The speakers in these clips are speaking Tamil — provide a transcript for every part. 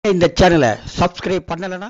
இந்த சேனலை சப்ஸ்கிரைப் பண்ணலைன்னா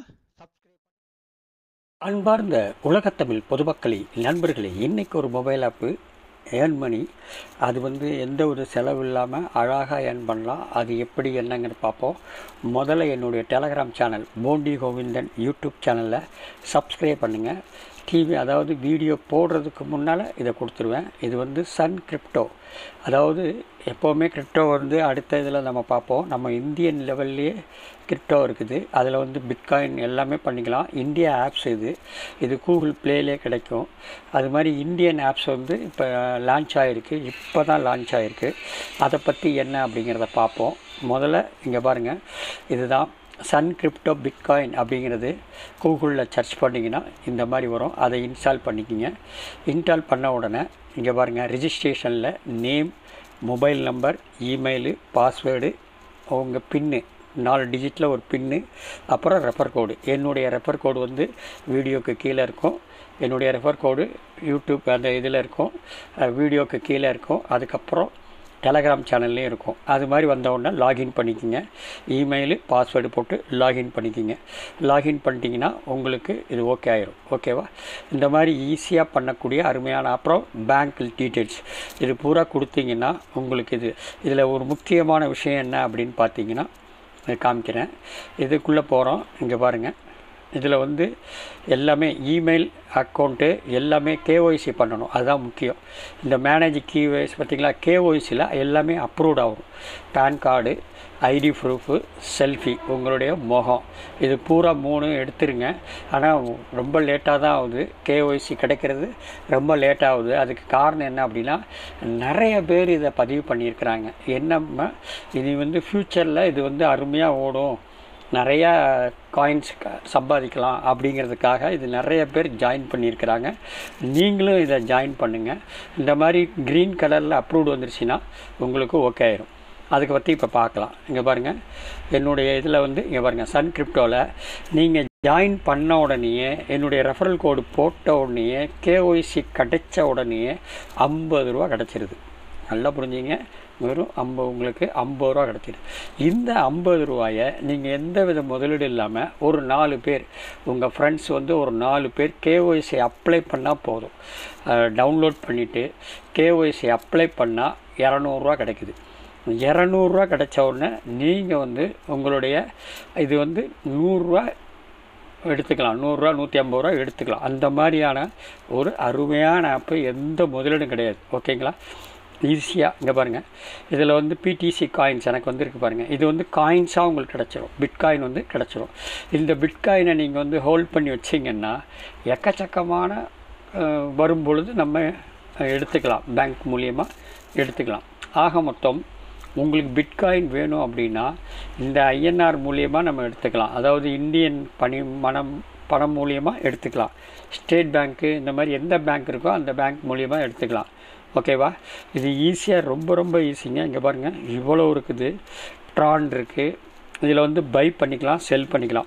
அன்பார்ந்த உலகத்தமிழ் பொதுமக்களே நண்பர்களே இன்னைக்கு ஒரு மொபைல் ஆப்பு ஏர்ன் மணி அது வந்து எந்த ஒரு செலவு இல்லாமல் அழகாக ஏர்ன் பண்ணலாம் அது எப்படி என்னங்கன்னு பார்ப்போம் முதல்ல என்னுடைய Telegram channel Bondi Govindan YouTube சேனலில் சப்ஸ்கிரைப் பண்ணுங்கள் டிவி அதாவது வீடியோ போடுறதுக்கு முன்னால் இதை கொடுத்துருவேன் இது வந்து சன் கிரிப்டோ அதாவது எப்போவுமே கிரிப்டோ வந்து அடுத்த இதில் நம்ம பார்ப்போம் நம்ம இந்தியன் லெவல்லையே கிரிப்டோ இருக்குது அதில் வந்து பிட்காயின் எல்லாமே பண்ணிக்கலாம் இந்தியா ஆப்ஸ் இது இது கூகுள் ப்ளேலே கிடைக்கும் அது மாதிரி இந்தியன் ஆப்ஸ் வந்து இப்போ லான்ச் ஆகிருக்கு இப்போ தான் லான்ச் ஆகிருக்கு அதை பற்றி என்ன அப்படிங்கிறத பார்ப்போம் முதல்ல இங்கே பாருங்கள் இதுதான் சன் கிரிப்டோ பிட்காயின் அப்படிங்கிறது கூகுளில் சர்ச் பண்ணிங்கன்னா இந்த மாதிரி வரும் அதை இன்ஸ்டால் பண்ணிக்கிங்க இன்ஸ்டால் பண்ண உடனே இங்கே பாருங்கள் ரிஜிஸ்ட்ரேஷனில் name mobile number email password உங்கள் பின்னு நாலு டிஜிட்டில் ஒரு பின்னு அப்புறம் ரெஃபர் கோடு என்னுடைய ரெஃபர் கோடு வந்து வீடியோக்கு கீழே இருக்கும் என்னுடைய ரெஃபர் கோடு யூடியூப் அந்த இதில் இருக்கும் அஹ் வீடியோக்கு கீழே இருக்கும் அதுக்கப்புறம் டெலகிராம் சேனல்லையும் இருக்கும் அது மாதிரி வந்த உடனே லாகின் பண்ணிக்கிங்க இமெயிலு பாஸ்வேர்டு போட்டு லாகின் பண்ணிக்கிங்க லாகின் பண்ணிட்டீங்கன்னா உங்களுக்கு இது ஓகே ஆயிரும் ஓகேவா இந்த மாதிரி ஈஸியாக பண்ணக்கூடிய அருமையான அப்புறம் பேங்க் டீட்டெயில்ஸ் இது பூரா கொடுத்தீங்கன்னா உங்களுக்கு இது இதில் ஒரு முக்கியமான விஷயம் என்ன அப்படின்னு பார்த்தீங்கன்னா இதை காமிக்கிறேன் இதுக்குள்ளே போகிறோம் இங்கே பாருங்கள் இதில் வந்து எல்லாமே இமெயில் அக்கௌண்ட்டு எல்லாமே கேஒய்சி பண்ணணும் அதுதான் முக்கியம் இந்த மேனேஜ் கேஒய்சி பார்த்தீங்களா கேஒய்சியில் எல்லாமே அப்ரூவ்ட் ஆகும் PAN card ID proof selfie உங்களுடைய முகம் இது பூரா மூணு எடுத்துருங்க ஆனால் ரொம்ப லேட்டாக தான் ஆகுது கேஒய்சி கிடைக்கிறது ரொம்ப லேட் ஆகுது அதுக்கு காரணம் என்ன அப்படின்னா நிறைய பேர் இதை பதிவு பண்ணியிருக்கிறாங்க என்னம்மா இது வந்து ஃப்யூச்சரில் இது வந்து அருமையாக ஓடும் நிறையா காயின்ஸ் சம்பாதிக்கலாம் அப்படிங்கிறதுக்காக இது நிறைய பேர் ஜாயின் பண்ணியிருக்கிறாங்க நீங்களும் இதை ஜாயின் பண்ணுங்கள் இந்த மாதிரி க்ரீன் கலரில் அப்ரூவ்டு வந்துருச்சுன்னா உங்களுக்கு ஓகே ஆயிரும் அதுக்கு பற்றி இப்போ பார்க்கலாம் இங்கே பாருங்கள் என்னுடைய இதில் வந்து இங்கே பாருங்கள் சன் கிரிப்டோவில் நீங்கள் ஜாயின் பண்ண உடனேயே என்னுடைய ரெஃபரல் கோடு போட்ட உடனேயே கேஒய்சி கிடைச்ச உடனேயே ஐம்பது ரூபா கிடச்சிருது நல்லா புரிஞ்சுங்க வெறும் ஐம்பது உங்களுக்கு ஐம்பது ரூபா கிடச்சிது இந்த ஐம்பது ரூபாயை நீங்கள் எந்த வித முதலீடு இல்லாமல் ஒரு நாலு பேர் உங்கள் ஃப்ரெண்ட்ஸ் வந்து ஒரு நாலு பேர் கேஒய்சி அப்ளை பண்ணால் போதும் டவுன்லோட் பண்ணிவிட்டு கேஒய்சி அப்ளை பண்ணால் இரநூறுவா கிடைக்குது இரநூறுவா கிடைச்ச உடனே நீங்கள் வந்து உங்களுடைய இது வந்து நூறுரூவா எடுத்துக்கலாம் நூறுரூவா நூற்றி ஐம்பது ரூபா எடுத்துக்கலாம் அந்த மாதிரியான ஒரு அருமையான ஆப்பு எந்த முதலீடும் கிடையாது ஓகேங்களா ஈஸியாக இங்கே பாருங்கள் இதில் வந்து பிடிசி காயின்ஸ் எனக்கு வந்து இருக்குது பாருங்கள் இது வந்து காயின்ஸாக உங்களுக்கு கிடச்சிரும் பிட்காயின் வந்து கிடச்சிரும் இந்த பிட்காயினை நீங்கள் வந்து ஹோல்ட் பண்ணி வச்சிங்கன்னா எக்கச்சக்கமான அஹ், வரும் பொழுது நம்ம எடுத்துக்கலாம் பேங்க் மூலியமாக எடுத்துக்கலாம் ஆக மொத்தம் உங்களுக்கு பிட்காயின் வேணும் அப்படின்னா இந்த ஐஎன்ஆர் மூலியமாக நம்ம எடுத்துக்கலாம் அதாவது இந்தியன் பணி மனம் பணம் மூலியமாக எடுத்துக்கலாம் ஸ்டேட் பேங்க்கு இந்த மாதிரி எந்த பேங்க் இருக்கோ அந்த பேங்க் மூலியமாக எடுத்துக்கலாம் ஓகேவா இது ஈஸியாக ரொம்ப ரொம்ப ஈஸிங்க இங்கே பாருங்கள் இவ்வளோ இருக்குது ட்ரான் இருக்குது இதில் வந்து பை பண்ணிக்கலாம் செல் பண்ணிக்கலாம்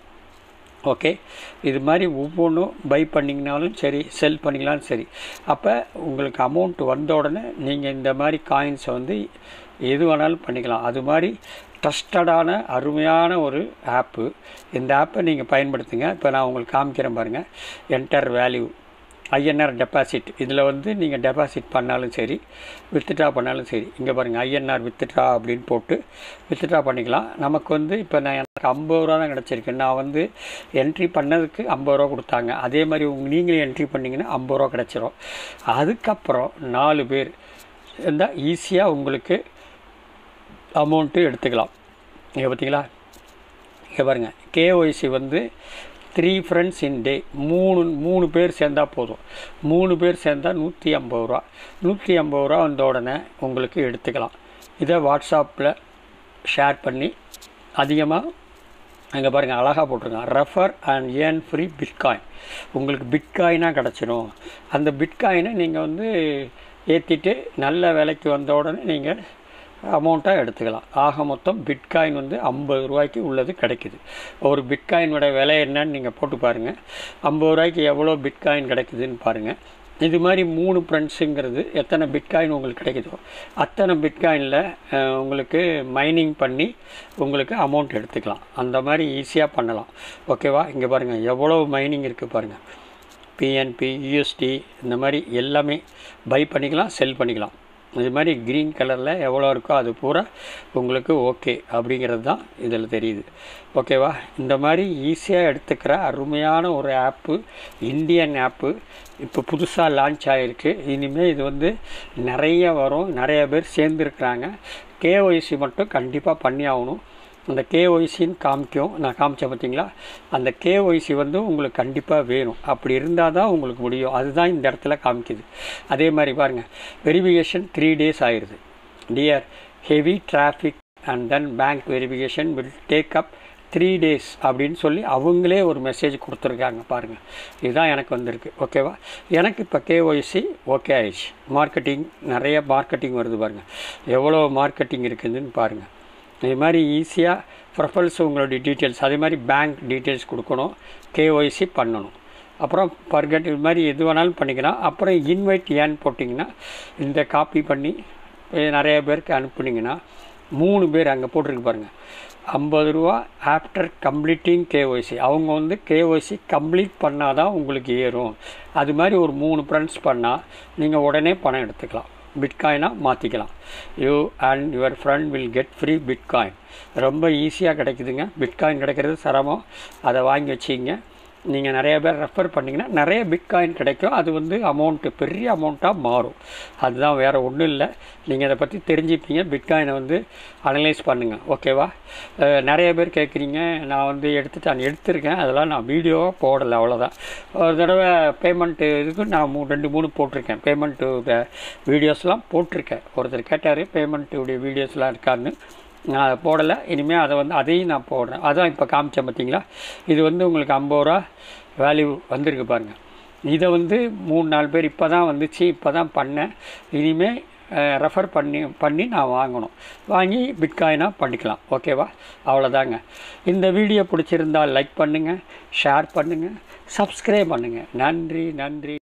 ஓகே இது மாதிரி ஒவ்வொன்றும் பை பண்ணிங்கனாலும் சரி செல் பண்ணிங்கனாலும் சரி அப்போ உங்களுக்கு அமௌண்ட் வந்த உடனே நீங்கள் இந்த மாதிரி காயின்ஸை வந்து எது வேணாலும் பண்ணிக்கலாம் அது மாதிரி ட்ரஸ்டடான அருமையான ஒரு ஆப்பு இந்த ஆப்பை நீங்கள் பயன்படுத்துங்க இப்போ நான் உங்களுக்கு காமிக்கிறேன் பாருங்கள் என்டர் வேல்யூ ஐஎன்ஆர் டெபாசிட் இதில் வந்து நீங்கள் டெபாசிட் பண்ணாலும் சரி வித்ட்ரா பண்ணாலும் சரி இங்கே பாருங்கள் ஐஎன்ஆர் வித்ட்ரா அப்படின்னு போட்டு வித்ட்ரா பண்ணிக்கலாம் நமக்கு வந்து இப்போ நான் எனக்கு ஐம்பது ரூபா தான் கிடச்சிருக்கு நான் வந்து என்ட்ரி பண்ணதுக்கு ஐம்பது ரூபா கொடுத்தாங்க அதே மாதிரி உங்க நீங்களும் என்ட்ரி பண்ணிங்கன்னா ஐம்பது ரூபா கிடச்சிரும் அதுக்கப்புறம் நாலு பேர் இருந்தால் ஈஸியாக உங்களுக்கு அமௌண்ட்டு எடுத்துக்கலாம் இங்கே பார்த்தீங்களா இங்கே பாருங்கள் கேஒய்சி வந்து த்ரீ ஃப்ரெண்ட்ஸ் இன் டே மூணு மூணு பேர் சேர்ந்தா போதும் மூணு பேர் சேர்ந்தால் நூற்றி ஐம்பது ரூபா நூற்றி ஐம்பது ரூபா வந்த உடனே உங்களுக்கு எடுத்துக்கலாம் இதை வாட்ஸ்அப்பில் ஷேர் பண்ணி அதிகமாக அங்கே பாருங்கள் அழகாக போட்டிருக்கான் refer and earn free bitcoin உங்களுக்கு பிட்காயினாக கிடச்சிரும் அந்த பிட்காயினை நீங்கள் வந்து ஏற்றிட்டு நல்ல விலைக்கு வந்த உடனே நீங்கள் அமௌண்ட்டாக எடுத்துக்கலாம் ஆக மொத்தம் பிட்காயின் வந்து ஐம்பது ரூபாய்க்கு உள்ளது கிடைக்குது ஒரு பிட்காயினோட விலை என்னன்னு நீங்கள் போட்டு பாருங்கள் ஐம்பது ரூபாய்க்கு எவ்வளோ பிட்காயின் கிடைக்குதுன்னு பாருங்கள் இது மாதிரி மூணு ஃப்ரெண்ட்ஸுங்கிறது எத்தனை பிட்காயின் உங்களுக்கு கிடைக்குதோ அத்தனை பிட்காயினில் உங்களுக்கு மைனிங் பண்ணி உங்களுக்கு அமௌண்ட் எடுத்துக்கலாம் அந்த மாதிரி ஈஸியாக பண்ணலாம் ஓகேவா இங்கே பாருங்கள் எவ்வளோ மைனிங் இருக்குது பாருங்கள் பிஎன்பி யூஎஸ்டி இந்த மாதிரி எல்லாமே பை பண்ணிக்கலாம் செல் பண்ணிக்கலாம் இது மாதிரி க்ரீன் கலரில் எவ்வளோ இருக்கோ அது பூரா உங்களுக்கு ஓகே அப்படிங்கிறது தான் இதில் தெரியுது ஓகேவா இந்த மாதிரி ஈஸியாக எடுத்துக்கிற அருமையான ஒரு ஆப்பு இந்தியன் ஆப்பு இப்போ புதுசாக லான்ச் ஆகிருக்கு இனிமேல் இது வந்து நிறைய வரும் நிறைய பேர் சேர்ந்துருக்குறாங்க கேஒய்சி மட்டும் கண்டிப்பாக பண்ணி ஆகணும் அந்த கேஒய்சின்னு காமிக்கும் நான் காமிச்சேன் பார்த்தீங்களா அந்த கேஒய்சி வந்து உங்களுக்கு கண்டிப்பாக வேணும் அப்படி இருந்தால் தான் உங்களுக்கு முடியும் அதுதான் இந்த இடத்துல காமிக்குது அதே மாதிரி பாருங்கள் வெரிஃபிகேஷன் த்ரீ டேஸ் ஆயிடுது dear heavy traffic and then bank verification will take up three days அப்படின்னு சொல்லி அவங்களே ஒரு மெசேஜ் கொடுத்துருக்காங்க பாருங்கள் இதுதான் எனக்கு வந்திருக்கு ஓகேவா எனக்கு இப்போ கேஒய்சி ஓகே ஆயிடுச்சு மார்க்கெட்டிங் நிறைய மார்க்கெட்டிங் வருது பாருங்கள் எவ்வளோ மார்க்கெட்டிங் இருக்குதுன்னு பாருங்கள் இது மாதிரி ஈஸியாக ப்ரொஃபைல்ஸ் உங்களுடைய டீட்டெயில்ஸ் அதே மாதிரி பேங்க் டீட்டெயில்ஸ் கொடுக்கணும் கேஒய்சி பண்ணணும் அப்புறம் பர்கட் இது மாதிரி எது வேணாலும் பண்ணிக்கலாம் அப்புறம் இன்வைட் ஏன் போட்டிங்கன்னா இந்த காப்பி பண்ணி நிறைய பேருக்கு அனுப்புனீங்கன்னா மூணு பேர் அங்கே போட்டிருக்கு பாருங்கள் ஐம்பது ரூபா ஆஃப்டர் கம்ப்ளீட்டிங் கேஒய்சி அவங்க வந்து கேஒய்சி கம்ப்ளீட் பண்ணால் தான் உங்களுக்கு ஏறும் அது மாதிரி ஒரு மூணு ஃப்ரெண்ட்ஸ் பண்ணால் நீங்கள் உடனே பணம் எடுத்துக்கலாம் பிட்காயினாக மாற்றிக்கலாம் you and your friend will get free bitcoin ரொம்ப ஈஸியாக கிடைக்குதுங்க பிட்காயின் கிடைக்கிறது சிரமம் அதை வாங்கி வச்சிங்க நீங்கள் நிறைய பேர் ரெஃபர் பண்ணிங்கன்னா நிறைய பிட்காயின் கிடைக்கும் அது வந்து அமௌண்ட்டு பெரிய அமௌண்ட்டாக மாறும் அதுதான் வேறு ஒன்றும் இல்லை நீங்கள் அதை பற்றி தெரிஞ்சுப்பீங்க பிட்காயினை வந்து அனலைஸ் பண்ணுங்கள் ஓகேவா நிறைய பேர் கேட்குறீங்க நான் வந்து எடுத்துட்டேன் எடுத்திருக்கேன் அதெல்லாம் நான் வீடியோவாக போடலை அவ்வளோதான் ஒரு தடவை பேமெண்ட்டு இதுக்கு நான் மூ ரெண்டு மூணு போட்டிருக்கேன் பேமெண்ட்டு வீடியோஸ்லாம் போட்டிருக்கேன் ஒருத்தர் கேட்டார் பேமெண்ட்டுடைய வீடியோஸ்லாம் இருக்கான்னு நான் அதை போடலை இனிமேல் அதை வந்து அதையும் நான் போடுறேன் அதான் இப்போ காமிச்சேன் பார்த்தீங்களா இது வந்து உங்களுக்கு ஐம்பது ரூபா வேல்யூ வந்திருக்கு பாருங்கள் இதை வந்து மூணு நாலு பேர் இப்போ தான் வந்துச்சு இப்போ தான் பண்ணேன் இனிமேல் ரெஃபர் பண்ணி பண்ணி நான் வாங்கணும் வாங்கி பிட்காயினாக பண்ணிக்கலாம் ஓகேவா அவ்வளோதாங்க இந்த வீடியோ பிடிச்சிருந்தால் லைக் பண்ணுங்கள் ஷேர் பண்ணுங்கள் சப்ஸ்கிரைப் பண்ணுங்கள் நன்றி நன்றி